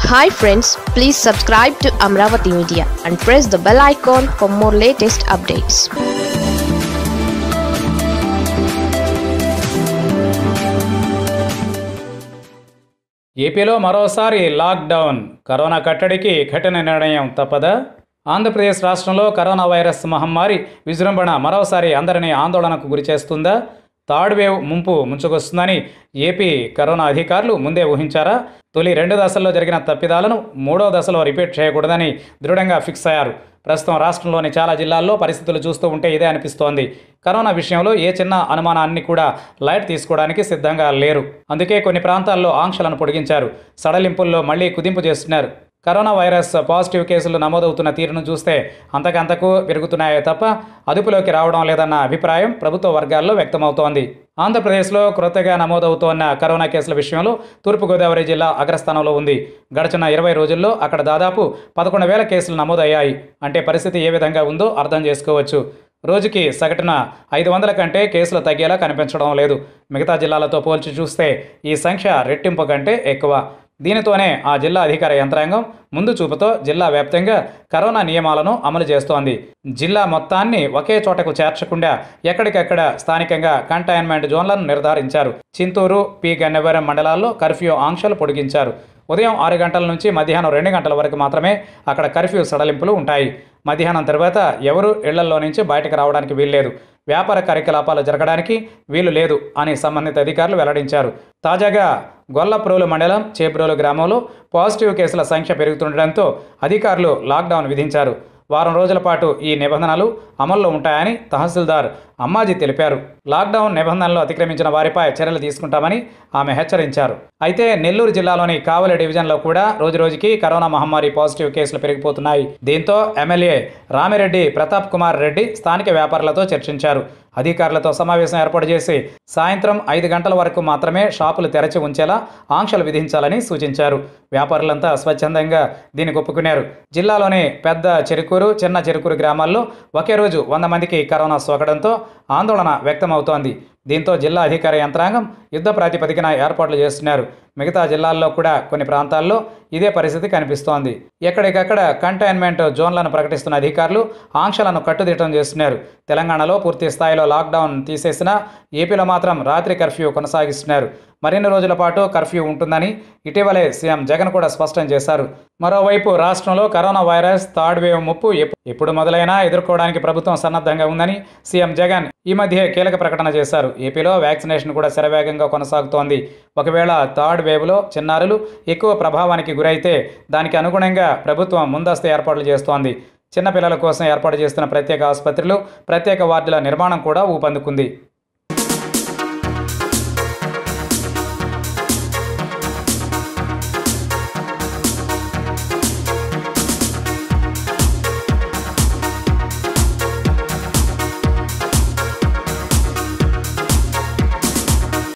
hi friends please subscribe to Amaravati media and press the bell icon for more latest updates ఏపీలో మరోసారి lockdown corona కట్టడికి కఠిన నిర్ణయం తప్పదా ఆంధ్రప్రదేశ్ రాష్ట్రంలో కరోనా వైరస్ మహమ్మారి విజృంభణ మరోసారి అందరినీ ఆందోళనకు గురిచేస్తుందా థర్డ్ వేవ్ ముంపు ముంచుకొస్తుందని ఏపీ కరోనా అధికారులు ముందే ఊహించారా తొలి రెండు దశల్లో జరిగిన తప్పిదాలను మూడో దశలో రిపీట్ చేయకూడదని దృఢంగా ఫిక్స్ అయ్యారు ప్రస్తుతం రాష్ట్రంలోని చాలా జిల్లాల్లో పరిస్థితులు చూస్తూ ఉంటే ఇదే అనిపిస్తోంది కరోనా విషయంలో ఏ చిన్న అనుమానాన్ని కూడా లైట్ తీసుకోవడానికి సిద్ధంగా లేరు అందుకే కొన్ని ప్రాంతాల్లో ఆంక్షలను పొడిగించారు సడలింపుల్లో మళ్లీ కుదింపు చేస్తున్నారు కరోనా వైరస్ పాజిటివ్ కేసులు నమోదవుతున్న తీరును చూస్తే అంతకంతకు పెరుగుతున్నాయే తప్ప అదుపులోకి రావడం లేదన్న అభిప్రాయం ప్రభుత్వ వర్గాల్లో వ్యక్తమవుతోంది ఆంధ్రప్రదేశ్లో క్రొత్తగా నమోదవుతోన్న కరోనా కేసుల విషయంలో తూర్పుగోదావరి జిల్లా అగ్రస్థానంలో ఉంది గడిచిన ఇరవై రోజుల్లో అక్కడ దాదాపు పదకొండు వేల కేసులు నమోదయ్యాయి అంటే పరిస్థితి ఏ విధంగా ఉందో అర్థం చేసుకోవచ్చు రోజుకి సగటున ఐదు వందల కంటే కేసులు తగ్గేలా కనిపించడం లేదు మిగతా జిల్లాలతో పోల్చి చూస్తే ఈ సంఖ్య రెట్టింపు కంటే ఎక్కువ దీనితోనే ఆ జిల్లా అధికార యంత్రాంగం ముందు చూపుతో జిల్లా వ్యాప్తంగా కరోనా నియమాలను అమలు చేస్తోంది జిల్లా మొత్తాన్ని ఒకే చోటకు చేర్చకుండా ఎక్కడికక్కడ స్థానికంగా కంటైన్మెంట్ జోన్లను నిర్ధారించారు చింతూరు పి గన్నవరం మండలాల్లో కర్ఫ్యూ ఆంక్షలు పొడిగించారు ఉదయం ఆరు గంటల నుంచి మధ్యాహ్నం రెండు గంటల వరకు మాత్రమే అక్కడ కర్ఫ్యూ సడలింపులు ఉంటాయి మధ్యాహ్నం తర్వాత ఎవరు ఇళ్లలో నుంచి బయటకు రావడానికి వీల్లేదు వ్యాపార కార్యకలాపాలు జరగడానికి వీలు లేదు అని సంబంధిత అధికారులు వెల్లడించారు తాజాగా గొల్లప్రోలు మండలం చేబ్రోలు గ్రామంలో పాజిటివ్ కేసుల సంఖ్య పెరుగుతుండటంతో అధికారులు లాక్డౌన్ విధించారు వారం రోజుల పాటు ఈ నిబంధనలు అమల్లో ఉంటాయని తహసీల్దార్ అమ్మాజీ తెలిపారు లాక్డౌన్ నిబంధనలు అతిక్రమించిన వారిపై చర్యలు తీసుకుంటామని ఆమె హెచ్చరించారు అయితే నెల్లూరు జిల్లాలోని కావలి డివిజన్లో కూడా రోజురోజుకి కరోనా మహమ్మారి పాజిటివ్ కేసులు పెరిగిపోతున్నాయి దీంతో ఎమ్మెల్యే రామిరెడ్డి ప్రతాప్ కుమార్ రెడ్డి స్థానిక వ్యాపారులతో చర్చించారు అధికారులతో సమావేశం ఏర్పాటు చేసి సాయంత్రం ఐదు గంటల వరకు మాత్రమే షాపులు తెరచి ఉంచేలా ఆంక్షలు విధించాలని సూచించారు వ్యాపారులంతా స్వచ్ఛందంగా దీనికి ఒప్పుకున్నారు జిల్లాలోని పెద్ద చెరుకూరు చిన్న చెరుకూరు గ్రామాల్లో ఒకే రోజు వంద మందికి కరోనా సోకడంతో ఆందోళన వ్యక్తమవుతోంది దీంతో జిల్లా అధికార యంత్రాంగం యుద్ధ ప్రాతిపదికన ఏర్పాట్లు చేస్తున్నారు మిగతా జిల్లాల్లో కూడా కొన్ని ప్రాంతాల్లో ఇదే పరిస్థితి కనిపిస్తోంది ఎక్కడికక్కడ కంటైన్మెంట్ జోన్లను ప్రకటిస్తున్న అధికారులు ఆంక్షలను కట్టుదిట్టం చేస్తున్నారు తెలంగాణలో పూర్తి స్థాయిలో లాక్డౌన్ తీసేసినా ఏపీలో మాత్రం రాత్రి కర్ఫ్యూ కొనసాగిస్తున్నారు మరిన్ని రోజుల పాటు కర్ఫ్యూ ఉంటుందని ఇటీవలే సీఎం జగన్ కూడా స్పష్టం చేశారు మరోవైపు రాష్ట్రంలో కరోనా వైరస్ థర్డ్ వేవ్ ముప్పు ఎప్పు- ఎప్పుడు మొదలైనా ఎదుర్కోవడానికి ప్రభుత్వం సన్నద్ధంగా ఉందని సీఎం జగన్ ఈ మధ్య కీలక ప్రకటన చేశారు ఏపీలో వ్యాక్సినేషన్ కూడా శరవేగంగా కొనసాగుతోంది ఒకవేళ థర్డ్ వేవ్లో చిన్నారులు ఎక్కువ ప్రభావానికి గురైతే దానికి అనుగుణంగా ప్రభుత్వం ముందస్తు ఏర్పాట్లు చేస్తోంది చిన్నపిల్లల కోసం ఏర్పాటు చేస్తున్న ప్రత్యేక ఆసుపత్రులు ప్రత్యేక వార్డుల నిర్మాణం కూడా ఊపందుకుంది